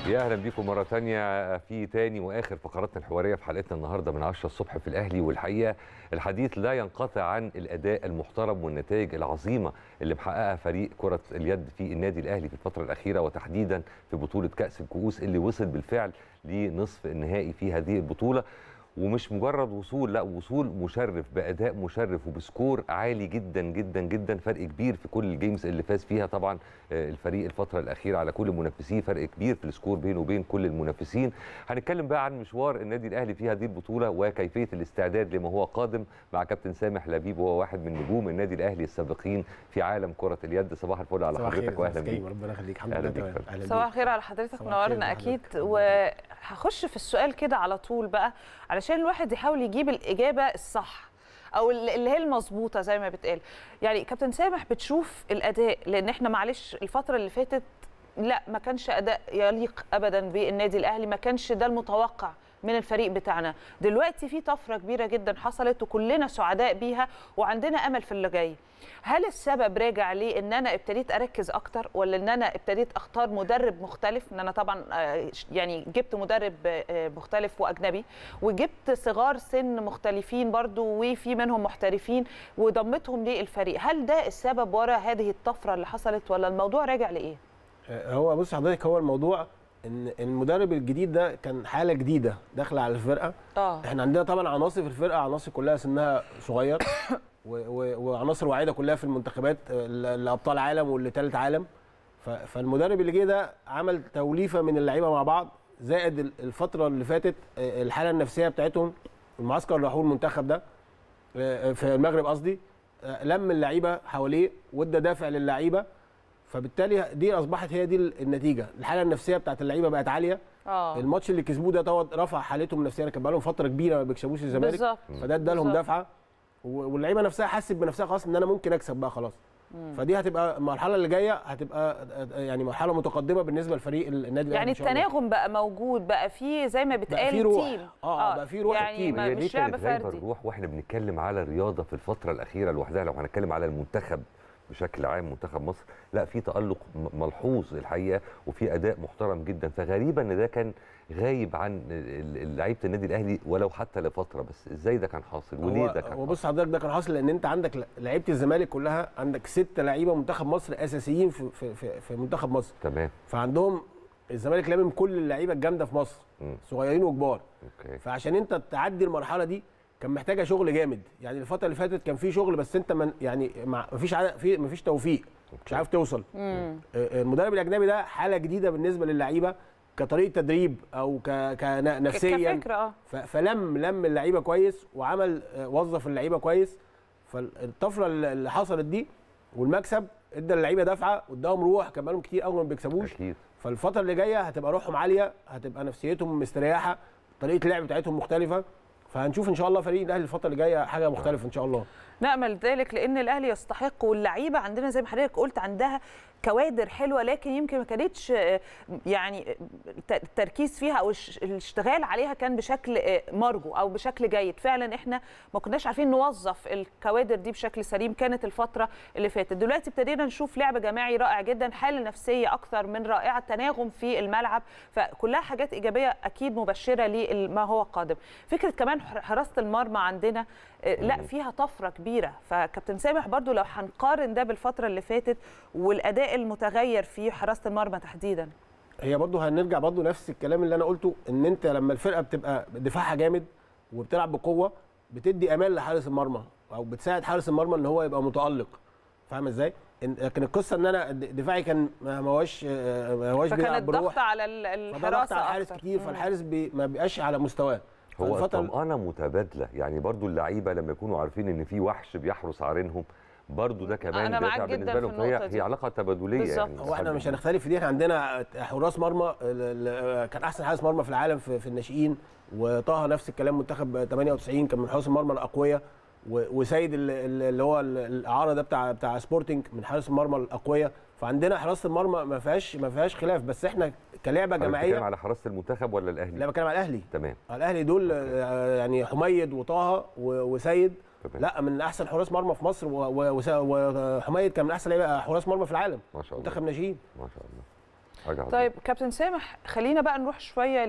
يا اهلا بيكم مره تانية في تاني واخر فقراتنا الحواريه في حلقتنا النهارده من 10 الصبح في الاهلي والحقيقه الحديث لا ينقطع عن الاداء المحترم والنتائج العظيمه اللي محققها فريق كره اليد في النادي الاهلي في الفتره الاخيره وتحديدا في بطوله كاس الكؤوس اللي وصل بالفعل لنصف النهائي في هذه البطوله ومش مجرد وصول لا وصول مشرف باداء مشرف وبسكور عالي جدا جدا جدا فرق كبير في كل الجيمز اللي فاز فيها طبعا آه، الفريق الفتره الاخيره على كل منافسيه فرق كبير في السكور بينه وبين كل المنافسين هنتكلم بقى عن مشوار النادي الاهلي في هذه البطوله وكيفيه الاستعداد لما هو قادم مع كابتن سامح لبيب وهو واحد من نجوم النادي الاهلي السابقين في عالم كره اليد صباح الفل على صباح حضرتك الخير واهلا أستاذ كريم، بيك ربنا يخليك الحمد أهلا لله بيك تمام فندم. اهلا صباح بيك الخير على حضرتك صباح الخير منورنا لحضرتك. اكيد الحمد وهخش في السؤال كده على طول بقى علشان الواحد يحاول يجيب الاجابه الصح او اللي اللي هي المظبوطه زي ما بتقال يعني كابتن سامح بتشوف الاداء لان احنا معلش الفتره اللي فاتت لا ما كانش اداء يليق ابدا بالنادي الاهلي ما كانش ده المتوقع من الفريق بتاعنا دلوقتي في طفره كبيره جدا حصلت وكلنا سعداء بيها وعندنا امل في اللي جاي هل السبب راجع ليه ان انا ابتديت اركز اكتر ولا ان انا ابتديت اختار مدرب مختلف ان انا طبعا آه، يعني جبت مدرب آه، مختلف واجنبي وجبت صغار سن مختلفين برضو وفي منهم محترفين وضمتهم للفريق هل ده السبب ورا هذه الطفره اللي حصلت ولا الموضوع راجع لايه آه، هو بص حضرتك هو الموضوع ان المدرب الجديد ده كان حاله جديده داخله على الفرقه اه احنا عندنا طبعا عناصر في الفرقه عناصر كلها سنها صغير و- و- وعناصر واعده كلها في المنتخبات آه، اللي ابطال عالم واللي ثالث عالم ف- فالمدرب اللي جه ده عمل توليفه من اللعيبه مع بعض زائد ال- الفتره اللي فاتت آه، الحاله النفسيه بتاعتهم المعسكر اللي راحوه المنتخب ده آه، في المغرب قصدي آه، لم اللعيبه حواليه وادى دافع للعيبه فبالتالي دي اصبحت هي دي النتيجه الحاله النفسيه بتاعت اللعيبه بقت عاليه اه الماتش اللي كسبوه ده دوت رفع حالتهم النفسيه كان بقالهم فتره كبيره ما بيكسبوش الزمالك بالظبط فده ادالهم بالظبط. دفعه و- واللعيبه نفسها حست بنفسها خلاص ان انا ممكن اكسب بقى خلاص فدي هتبقى المرحله اللي جايه هتبقى يعني مرحله متقدمه بالنسبه لفريق النادي الأهلي يعني إن شاء الله. التناغم بقى موجود بقى في زي ما بيتقال في روح. تيم آه، بقى في روح يعني التيم. ما هي ليه مش لعب كانت غايبه فردي الروح واحنا بنتكلم على الرياضه في الفتره الاخيره لوحدها لو هنتكلم على المنتخب بشكل عام منتخب مصر لا في تالق م- ملحوظ الحقيقه وفي اداء محترم جدا فغريبه ان ده كان غايب عن ال- ال- لعيبه النادي الاهلي ولو حتى لفتره بس ازاي ده كان حاصل وليه هو- ده كان هو حاصل بص حضرتك ده كان حاصل لان انت عندك ل- لعيبه الزمالك كلها عندك ست لعيبه منتخب مصر اساسيين في في في, في منتخب مصر تمام فعندهم الزمالك لامم كل اللعيبه الجامده في مصر مم. صغيرين وكبار اوكي فعشان انت تعدي المرحله دي كان محتاجه شغل جامد يعني الفتره اللي فاتت كان في شغل بس انت من يعني مع مفيش عدد في مفيش توفيق مش عارف توصل مم. آه، المدرب الاجنبي ده حاله جديده بالنسبه للعيبه كطريقه تدريب او ك كنفسيا كفكره اه ف- فلم لم اللعيبه كويس وعمل آه، وظف اللعيبه كويس فالطفره اللي اللي حصلت دي والمكسب ادى اللعيبه دفعه واداهم روح كان بقالهم كتير قوي ما بيكسبوش اكيد فالفتره اللي جايه هتبقى روحهم عاليه هتبقى نفسيتهم مستريحه طريقه اللعب بتاعتهم مختلفه فهنشوف ان شاء الله فريق الاهلي الفتره اللي جايه حاجه مختلفه ان شاء الله نأمل ذلك لأن الأهلي يستحق واللعيبة عندنا زي ما حضرتك قلت عندها كوادر حلوة لكن يمكن ما كانتش آه، يعني آه، التركيز فيها أو الش- الاشتغال عليها كان بشكل آه، مرجو أو بشكل جيد فعلا إحنا ما كناش عارفين نوظف الكوادر دي بشكل سليم كانت الفترة اللي فاتت دلوقتي ابتدينا نشوف لعب جماعي رائع جدا حالة نفسية أكثر من رائعة تناغم في الملعب فكلها حاجات إيجابية أكيد مبشرة لما هو قادم فكرة كمان حر- حراسة المرمى عندنا آه، لا فيها طفره كبيره فكابتن سامح برضو لو هنقارن ده بالفتره اللي فاتت والاداء المتغير في حراسه المرمى تحديدا هي برضه هنرجع برضه نفس الكلام اللي انا قلته ان انت لما الفرقه بتبقى دفاعها جامد وبتلعب بقوه بتدي امان لحارس المرمى او بتساعد حارس المرمى ان هو يبقى متالق فاهم ازاي؟ إن- لكن القصه ان انا د- دفاعي كان ما ما هوش آه، ما هوش فكان بيلعب بروح الضغط على ال- فده ضغط الحراسه على الحارس أكتر. كتير مم. فالحارس بي ما بيبقاش على مستواه هو فالفترة- الطمأنة متبادلة يعني برضو اللعيبة لما يكونوا عارفين ان في وحش بيحرس عارينهم برضو ده كمان أنا دافع معاك جداً بالنسبة في لهم النقطة فهي دي. هي علاقة تبادلية بالظبط. يعني هو احنا مش هنختلف في دي احنا عندنا حراس مرمى ال- ال- كان احسن حارس مرمى في العالم في, في الناشئين وطه نفس الكلام منتخب 98 كان من حراس المرمى الاقوياء و- وسيد ال- ال- اللي هو ال- الاعاره ده بتاع بتاع سبورتنج من حارس المرمى الاقوياء فعندنا حراسه المرمى ما فيهاش ما فيهاش خلاف بس احنا كلعبه بتتكلم جماعيه على حراسة المتخب ولا لا الاهلي بتكلم على الاهلي تمام على الاهلي دول آه، يعني حميد وطه و- وسيد تمام لا من احسن حراس مرمى في مصر و- و- وس- وحميد كان من احسن لعيبه حراس مرمى في العالم ما شاء الله منتخب ناشئين ما شاء الله حاجه عظيمة. طيب كابتن سامح خلينا بقى نروح شويه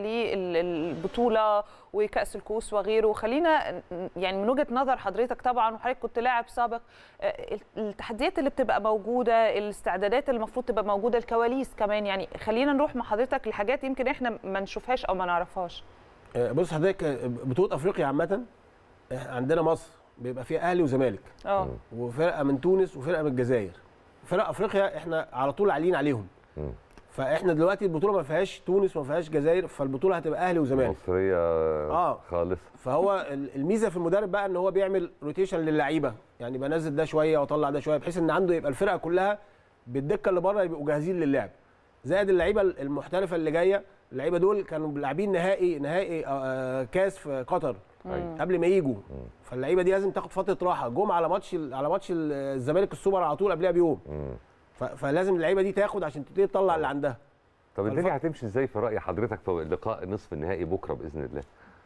للبطوله وكاس الكؤوس وغيره خلينا ن- يعني من وجهه نظر حضرتك طبعا وحضرتك كنت لاعب سابق آه، التحديات اللي بتبقى موجوده الاستعدادات اللي المفروض تبقى موجوده الكواليس كمان يعني خلينا نروح مع حضرتك لحاجات يمكن احنا ما نشوفهاش او ما نعرفهاش آه، بص حضرتك آه، بطوله افريقيا عامه إحنا عندنا مصر بيبقى فيها اهلي وزمالك اه وفرقه من تونس وفرقه من الجزائر فرق افريقيا احنا على طول عاليين عليهم مم. فاحنا دلوقتي البطوله ما فيهاش تونس وما فيهاش جزائر فالبطوله هتبقى اهلي وزمالك مصريه آه. خالص فهو ال- الميزه في المدرب بقى ان هو بيعمل روتيشن للعيبه يعني بنزل ده شويه واطلع ده شويه بحيث ان عنده يبقى الفرقه كلها بالدكه اللي بره يبقوا جاهزين للعب زائد اللعيبه المحترفه اللي جايه اللعيبه دول كانوا لاعبين نهائي نهائي آه، كاس في قطر أيوة. قبل ما يجوا فاللعيبه دي لازم تاخد فتره راحه جم على ماتش على ماتش الزمالك السوبر على طول قبلها بيوم مم. ف- فلازم اللعيبه دي تاخد عشان تبتدي تطلع اللي عندها طب الدنيا فالف- هتمشي ازاي في راي حضرتك في لقاء نصف النهائي بكره باذن الله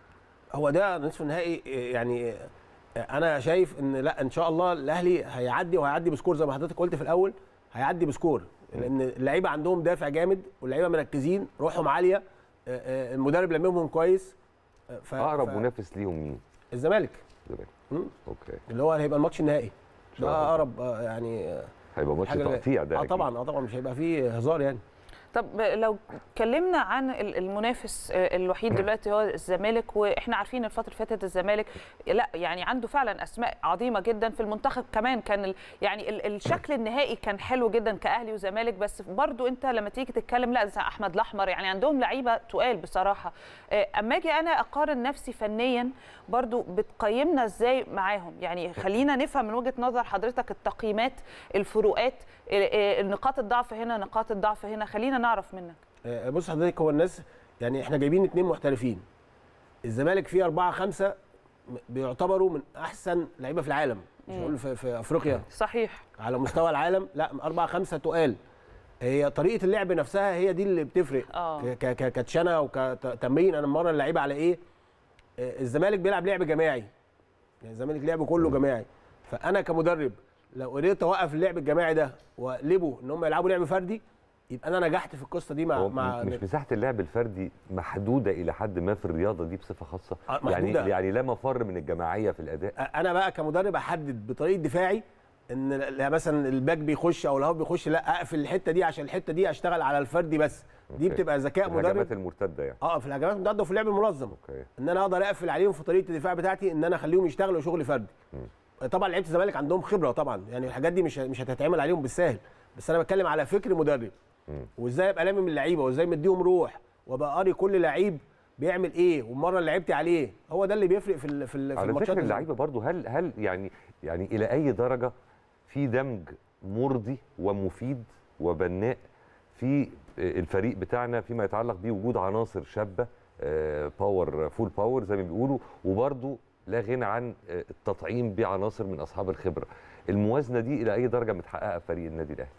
هو ده نصف النهائي يعني انا شايف ان لا ان شاء الله الاهلي هيعدي وهيعدي بسكور زي ما حضرتك قلت في الاول هيعدي بسكور لان اللعيبه عندهم دافع جامد واللعيبه مركزين روحهم عاليه آه، آه، المدرب لممهم كويس آه، ف- اقرب ف- منافس ليهم مين الزمالك الزمالك. مم. اوكي اللي هو هيبقى الماتش النهائي شاء ده الله. اقرب آه، يعني آه، هيبقى ماتش حاجه تقطيع ده اه أكيد. طبعا اه طبعا مش هيبقى فيه هزار يعني طب لو اتكلمنا عن ال- المنافس آه، الوحيد دلوقتي هو الزمالك واحنا عارفين الفتره اللي فاتت الزمالك لا يعني عنده فعلا اسماء عظيمه جدا في المنتخب كمان كان ال يعني ال الشكل النهائي كان حلو جدا كاهلي وزمالك بس برضو انت لما تيجي تتكلم لا زي احمد الاحمر يعني عندهم لعيبه تقال بصراحه آه، اما اجي انا اقارن نفسي فنيا برضو بتقيمنا ازاي معاهم يعني خلينا نفهم من وجهه نظر حضرتك التقييمات الفروقات آه، آه، نقاط الضعف هنا نقاط الضعف هنا خلينا نعرف منك آه، بص حضرتك هو الناس يعني احنا جايبين اتنين محترفين الزمالك فيه أربعة خمسة م- بيعتبروا من أحسن لعيبة في العالم مش هقول في, في أفريقيا صحيح على مستوى العالم لا أربعة خمسة تقال هي طريقة اللعب نفسها هي دي اللي بتفرق آه. ك- ك- ك- كتشنة وكتمرين أنا مرة اللعيبة على إيه آه، الزمالك بيلعب لعب جماعي يعني الزمالك لعبه كله جماعي فأنا كمدرب لو قدرت أوقف اللعب الجماعي ده وأقلبه إن هم يلعبوا لعب فردي يبقى أنا نجحت في القصة دي مع هو مع مش مساحه اللعب الفردي محدوده الى حد ما في الرياضه دي بصفه خاصه آه، يعني محدودة. يعني لا مفر من الجماعيه في الاداء انا بقى كمدرب احدد بطريقه دفاعي ان لا مثلا الباك بيخش او الهاف بيخش لا اقفل الحته دي عشان الحته دي اشتغل على الفردي بس دي أوكي. بتبقى ذكاء الهجمات مدرب المرتده يعني اه في الهجمات المضاده وفي اللعب المنظم اوكي ان انا اقدر اقفل عليهم في طريقه الدفاع بتاعتي ان انا اخليهم يشتغلوا شغل فردي طبعا لعيبه الزمالك عندهم خبره طبعا يعني الحاجات دي مش مش هتتعمل عليهم بالسهل بس انا بتكلم على فكر مدرب مم. وازاي ابقى لامم اللعيبه وازاي مديهم روح وابقى قاري كل لعيب بيعمل ايه والمره اللي لعبت عليه هو ده اللي بيفرق في ال- في ال- في على الماتشات فكره دي. اللعيبه برضو هل هل يعني يعني الى اي درجه في دمج مرضي ومفيد وبناء في الفريق بتاعنا فيما يتعلق بوجود عناصر شابه آه، باور فول باور زي ما بيقولوا وبرضو لا غنى عن آه، التطعيم بعناصر من اصحاب الخبره الموازنه دي الى اي درجه متحققه في فريق النادي الاهلي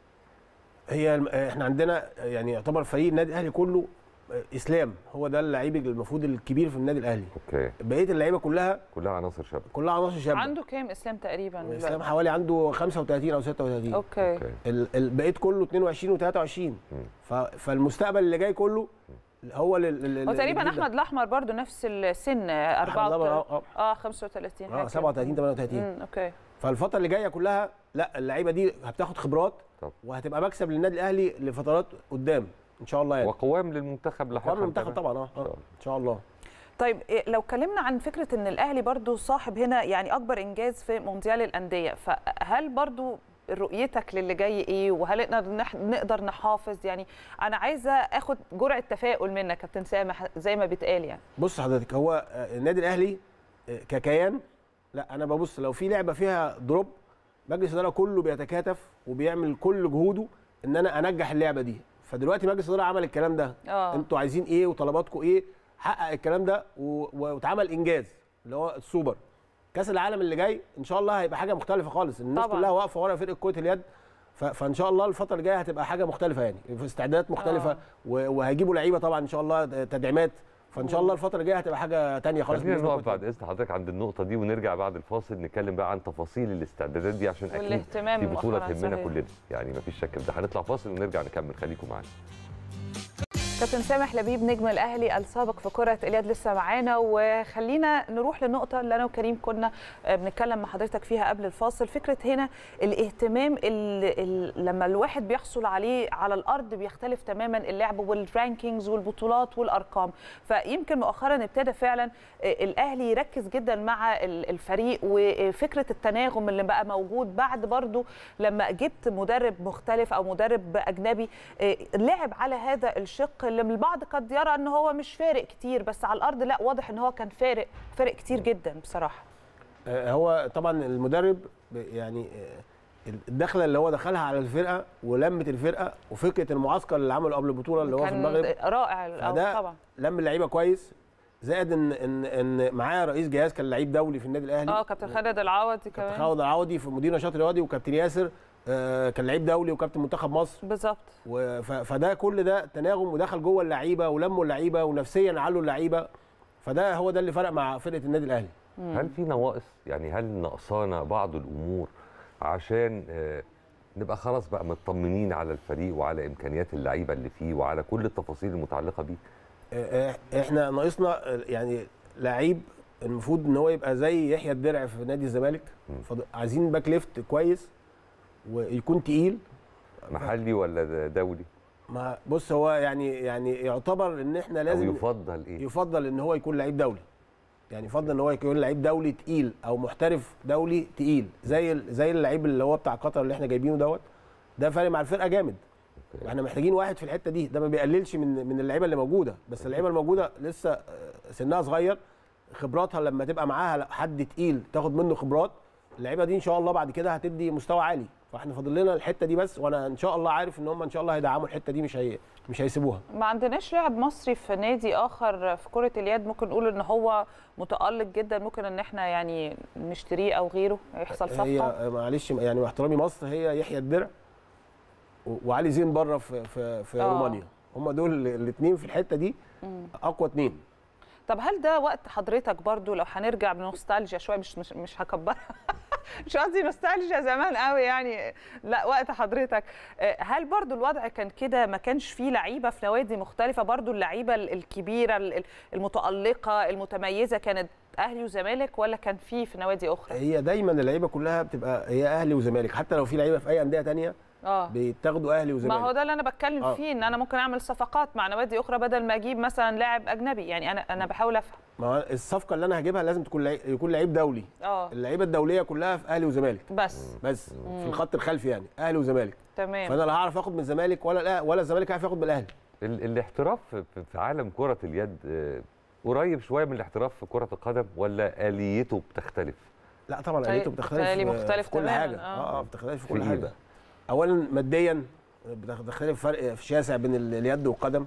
هي الم- احنا عندنا يعني يعتبر فريق النادي الاهلي كله اسلام هو ده اللعيب المفروض الكبير في النادي الاهلي اوكي بقيه اللعيبه كلها كلها عناصر شابه كلها عناصر شابه عنده كام اسلام تقريبا اسلام حوالي عنده 35 او 36 اوكي اوكي ال- ال- بقيت كله 22 و23 ف- فالمستقبل اللي جاي كله هو لل- هو تقريبا للجيل ده. احمد الاحمر برضو نفس السن أحمد الأحمر، 4 اه اه 35 اه حاجة 37 38 امم اوكي فالفتره اللي جايه كلها لا اللعيبه دي هتاخد خبرات طب. وهتبقى مكسب للنادي الاهلي لفترات قدام ان شاء الله يعني وقوام للمنتخب لاحقا قرار المنتخب كمان. طبعا اه شاء آه، الله. ان شاء الله طيب إيه لو اتكلمنا عن فكره ان الاهلي برضو صاحب هنا يعني اكبر انجاز في مونديال الانديه فهل برضو رؤيتك للي جاي ايه وهل نقدر نح- نقدر نحافظ يعني انا عايزه اخد جرعه تفاؤل منك كابتن سامح زي ما بيتقال يعني بص حضرتك هو آه، النادي الاهلي آه، ككيان لا انا ببص لو في لعبه فيها دروب مجلس الاداره كله بيتكاتف وبيعمل كل جهوده ان انا انجح اللعبه دي فدلوقتي مجلس الاداره عمل الكلام ده اه انتوا عايزين ايه وطلباتكم ايه حقق الكلام ده و- واتعمل انجاز اللي هو السوبر كاس العالم اللي جاي ان شاء الله هيبقى حاجه مختلفه خالص الناس طبعاً. كلها واقفه ورا فرقه كره اليد ف- فان شاء الله الفتره الجايه هتبقى حاجه مختلفه يعني في استعدادات مختلفه آه. و- وهيجيبوا لعيبه طبعا ان شاء الله تدعيمات فان شاء الله الفتره الجايه هتبقى حاجه تانية خالص خلينا بالنسبة نقف لكرة بعد اذن حضرتك عند النقطه دي ونرجع بعد الفاصل نتكلم بقى عن تفاصيل الاستعدادات دي عشان اكيد والاهتمام في بطوله مؤخراً، تهمنا صحيح. كلنا يعني مفيش شك في ده هنطلع فاصل ونرجع نكمل خليكم معانا كابتن سامح لبيب نجم الاهلي السابق في كره اليد لسه معانا وخلينا نروح للنقطه اللي انا وكريم كنا بنتكلم مع حضرتك فيها قبل الفاصل فكره هنا الاهتمام اللي اللي لما الواحد بيحصل عليه على الارض بيختلف تماما اللعب والرانكينجز والبطولات والارقام فيمكن مؤخرا ابتدى فعلا الاهلي يركز جدا مع الفريق وفكره التناغم اللي بقى موجود بعد برضو لما جبت مدرب مختلف او مدرب اجنبي لعب على هذا الشق اللي البعض قد يرى ان هو مش فارق كتير بس على الارض لا واضح ان هو كان فارق فارق كتير جدا بصراحه هو طبعا المدرب يعني الدخله اللي هو دخلها على الفرقه ولمت الفرقه وفكره المعسكر اللي عمله قبل البطوله اللي هو في المغرب رائع فده طبعا لم اللعيبه كويس زائد ان ان ان معاه رئيس جهاز كان لعيب دولي في النادي الاهلي اه كابتن خالد العوضي كمان كابتن خالد العوضي في مدير نشاط رياضي وكابتن ياسر آه كان لعيب دولي وكابتن منتخب مصر بالظبط فده كل ده تناغم ودخل جوه اللعيبه ولموا اللعيبه ونفسيا علوا اللعيبه فده هو ده اللي فرق مع فرقه النادي الاهلي هل في نواقص يعني هل نقصانا بعض الامور عشان آه نبقى خلاص بقى مطمنين على الفريق وعلى امكانيات اللعيبه اللي فيه وعلى كل التفاصيل المتعلقه بيه آه احنا ناقصنا يعني لعيب المفروض ان هو يبقى زي يحيى الدرع في نادي الزمالك عايزين باك ليفت كويس ويكون تقيل محلي ولا دولي ما بص هو يعني يعني يعتبر ان احنا لازم أو يفضل ايه يفضل ان هو يكون لعيب دولي يعني يفضل ان هو يكون لعيب دولي تقيل او محترف دولي تقيل زي زي اللعيب اللي هو بتاع قطر اللي احنا جايبينه دوت ده فارق مع الفرقه جامد واحنا محتاجين واحد في الحته دي ده ما بيقللش من من اللعيبه اللي موجوده بس اللعيبه الموجوده لسه سنها صغير خبراتها لما تبقى معاها حد تقيل تاخد منه خبرات اللعيبه دي ان شاء الله بعد كده هتدي مستوى عالي فاحنا فاضل لنا الحته دي بس وانا ان شاء الله عارف ان هم ان شاء الله هيدعموا الحته دي مش هي مش هيسيبوها ما عندناش لاعب مصري في نادي اخر في كره اليد ممكن نقول ان هو متالق جدا ممكن ان احنا يعني نشتريه او غيره يحصل صفقه هي معلش يعني واحترامي مصر هي يحيى الدرع وعلي زين بره في في, في رومانيا هم دول الاثنين في الحته دي اقوى اثنين طب هل ده وقت حضرتك برضو لو هنرجع بنوستالجيا شويه مش مش, مش هكبرها مش قصدي نوستالجيا زمان قوي يعني لا وقت حضرتك هل برضو الوضع كان كده ما كانش فيه لعيبه في نوادي مختلفه برضو اللعيبه الكبيره المتالقه المتميزه كانت اهلي وزمالك ولا كان في في نوادي اخرى هي دايما اللعيبه كلها بتبقى هي اهلي وزمالك حتى لو في لعيبه في اي انديه ثانيه اه بيتاخدوا اهلي وزمالك ما هو ده اللي انا بتكلم آه. فيه ان انا ممكن اعمل صفقات مع نوادي اخرى بدل ما اجيب مثلا لاعب اجنبي يعني انا انا بحاول افهم ما هو الصفقه اللي انا هجيبها لازم تكون لعيب يكون لعيب دولي اه اللعيبه الدوليه كلها في اهلي وزمالك بس بس مم. في الخط الخلفي يعني اهلي وزمالك تمام فانا لا هعرف اخد من الزمالك ولا لا ولا الزمالك هيعرف ياخد من الاهلي ال الاحتراف في عالم كره اليد قريب شويه من الاحتراف في كره القدم ولا اليته بتختلف لا طبعا اليته بتختلف في, مختلف في كل حاجه اه اه بتختلف في كل حاجه اولا ماديا بتختلف فرق شاسع بين اليد والقدم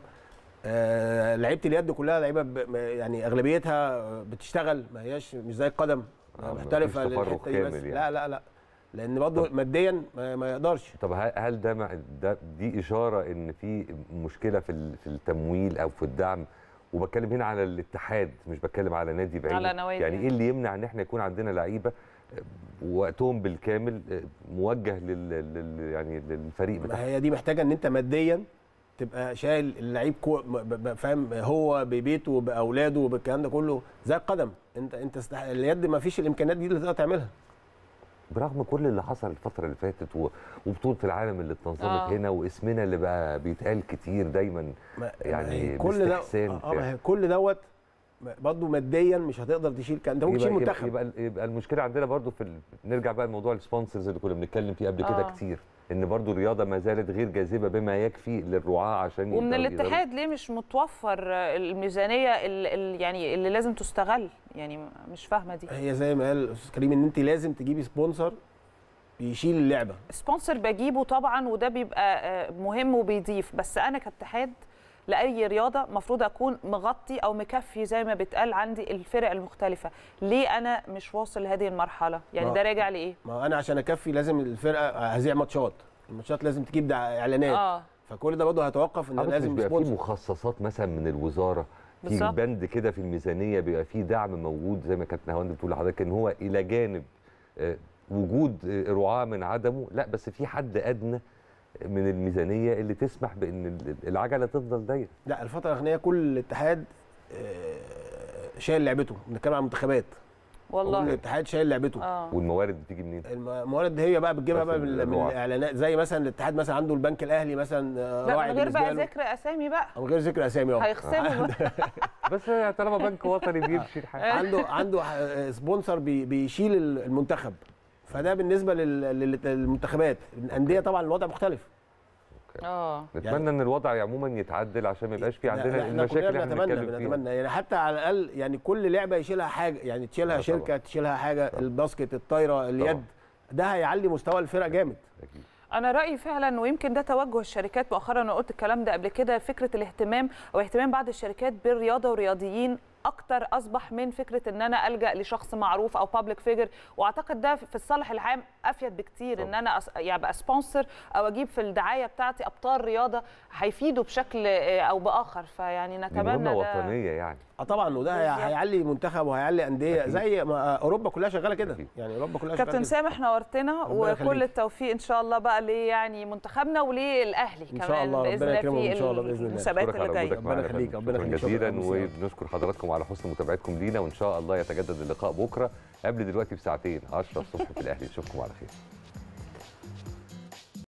آه لعيبه اليد كلها لعيبه يعني اغلبيتها بتشتغل ما هياش مش زي القدم آه محترفه للحته دي بس يعني. لا لا لا لان برضه ماديا ما, ما يقدرش طب هل ده, مع ده دي اشاره ان في مشكله في في التمويل او في الدعم وبتكلم هنا على الاتحاد مش بتكلم على نادي بعيد على نوادي يعني ايه اللي يمنع ان احنا يكون عندنا لعيبه وقتهم بالكامل موجه لل, لل... يعني للفريق بتاعهم هي دي محتاجه ان انت ماديا تبقى شايل اللعيب كو... فاهم هو ببيته باولاده بالكلام ده كله زي القدم انت انت استح... اليد ما فيش الامكانيات دي اللي تقدر تعملها برغم كل اللي حصل الفتره اللي فاتت و... وبطوله العالم اللي اتنظمت آه. هنا واسمنا اللي بقى بيتقال كتير دايما ما يعني كل ده اه ما كل دوت برضه ماديا مش هتقدر تشيل انت ممكن تشيل منتخب يبقى, يبقى المشكله عندنا برضه في ال... نرجع بقى لموضوع السبونسرز اللي كنا بنتكلم فيه قبل كده آه. كتير ان برضه الرياضه ما زالت غير جاذبه بما يكفي للرعاه عشان ومن الاتحاد ليه مش متوفر الميزانيه اللي يعني اللي لازم تستغل يعني مش فاهمه دي هي زي ما قال استاذ كريم ان انت لازم تجيبي سبونسر يشيل اللعبه سبونسر بجيبه طبعا وده بيبقى مهم وبيضيف بس انا كاتحاد لاي رياضه المفروض اكون مغطي او مكفي زي ما بيتقال عندي الفرق المختلفه ليه انا مش واصل لهذه المرحله يعني ده راجع لايه ما انا عشان اكفي لازم الفرقه هذيع ماتشات الماتشات لازم تجيب اعلانات اه فكل ده برضه هيتوقف ان لازم بيبقى في مخصصات مثلا من الوزاره في بالظبط. بند كده في الميزانيه بيبقى فيه دعم موجود زي ما كابتن هوند بتقول لحضرتك ان هو الى جانب آه، وجود آه، رعاه من عدمه لا بس في حد ادنى من الميزانيه اللي تسمح بان ال- العجله تفضل دايره لا الفتره الاخرانيه كل اتحاد آه، شايل لعبته بنتكلم عن المنتخبات كل والله اتحاد شايل لعبته اه والموارد بتيجي منين؟ الموارد هي بقى بتجيبها بس بقى من, من الرعاة. الاعلانات زي مثلا الاتحاد مثلا عنده البنك الاهلي مثلا آه، لا راعي من غير بالنسبه بقى له ذكر اسامي بقى من غير ذكر اسامي اه هيخصموا بقى. بس طالما بنك وطني بيشيل حاجه عنده عنده آه، سبونسر بي بيشيل المنتخب فده بالنسبه لل- لل- للمنتخبات الانديه طبعا الوضع مختلف اه نتمنى ان الوضع عموما يتعدل عشان ما يبقاش في لا، عندنا احنا المشاكل كلنا اللي احنا بنتمنى بنتكلم فيها بنتمنى يعني حتى على الاقل يعني كل لعبه يشيلها حاجه يعني تشيلها آه، شركه طبعاً. تشيلها حاجه الباسكت الطايره اليد ده هيعلي مستوى الفرق جامد أكيد. انا رايي فعلا ويمكن ده توجه الشركات مؤخرا انا قلت الكلام ده قبل كده فكره الاهتمام او اهتمام بعض الشركات بالرياضه والرياضيين اكتر اصبح من فكره ان انا الجا لشخص معروف او بابليك فيجر واعتقد ده في الصالح العام افيد بكتير ان انا أس... يعني ابقى سبونسر او اجيب في الدعايه بتاعتي ابطال رياضه هيفيدوا بشكل آه، او باخر فيعني دي نتمنى مهمه ده وطنيه يعني اه طبعا وده هي- بالظبط. هيعلي منتخب وهيعلي انديه أكيد. زي ما اوروبا كلها شغاله كده أكيد. يعني اوروبا كلها كابتن شغاله كده سامح نورتنا ربنا وكل يخليك. التوفيق ان شاء الله بقى ليه يعني منتخبنا وللاهلي إن كمان شاء الله، باذن ربنا الله يكرمهم في إن شاء الله بإذن الله. المسابقات نشكرك اللي على جايه وجودك معنا يا ربنا يخليك، فندم. ربنا شكرا يخليك، شكرا جزيلا جزيلا. ونشكر حضراتكم على حسن متابعتكم لينا وان شاء الله يتجدد اللقاء بكره قبل دلوقتي بساعتين 10 الصبح في الاهلي نشوفكم على خير